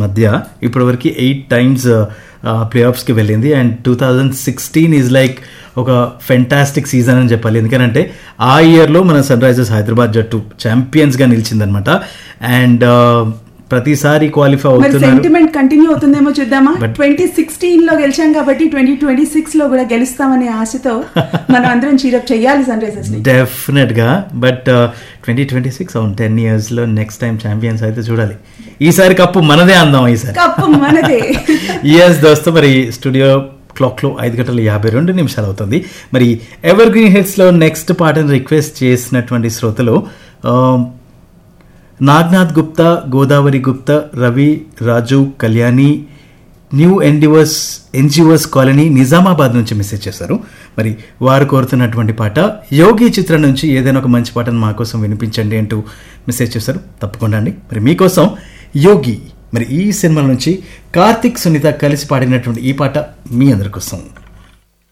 మధ్య ఇప్పటివరకు eight times play ఆఫ్స్కి వెళ్ళింది and two thousand sixteen is like ఒక ఫెంటాస్టిక్ సీజన్ అని చెప్పాలి ఎందుకంటే ఆ ఇయర్లో మన సన్ రైజర్స్ హైదరాబాద్ జట్టు ఛాంపియన్స్గా నిలిచిందనమాట అండ్ ప్రతిసారి క్వాలిఫై మరి అవుతున్నారు సెంటిమెంట్ కంటిన్యూ అవుతుందేమో చూద్దామా ట్వంటీ సిక్స్టీన్ లో గెలిచాం కాబట్టి ట్వంటీ ట్వంటీ సిక్స్ లో కూడా గెలుస్తామనే ఆశతో మనం అందరం చీరప్ చేయాలి సన్ రైజర్స్ ని డెఫినెట్గా బట్ ట్వంటీ ట్వంటీ సిక్స్ అవును టెన్ ఇయర్స్లో నెక్స్ట్ టైం ఛాంపియన్స్ అయితే చూడాలి ఈసారి కప్పు మనదే అందాం ఈసారి కప్పు మనదే ఎస్ దోస్తో మరి స్టూడియో క్లాక్లో ఐదు గంటల యాభై రెండు నిమిషాలు అవుతుంది మరి ఎవర్ గ్రీన్ హిల్స్లో నెక్స్ట్ పాటను రిక్వెస్ట్ చేసినటువంటి శ్రోతలు ఆ, Nagnath Gupta Godavari Gupta Ravi Raju Kalyani new endeavours NGOs colony Nizamabad నుంచి మెసేజ్ చేశారు మరి వారు కోరుతున్నటువంటి పాట యోగి చిత్రం నుంచి ఏదైనా ఒక మంచి పాటను మా కోసం వినిపించండి అంటూ మెసేజ్ చేశారు తప్పకుండా అండి మరి మీకోసం యోగి మరి ఈ సినిమా నుంచి కార్తిక్ సునీత కలిసి పాడినటువంటి ఈ పాట మీ అందరి కోసం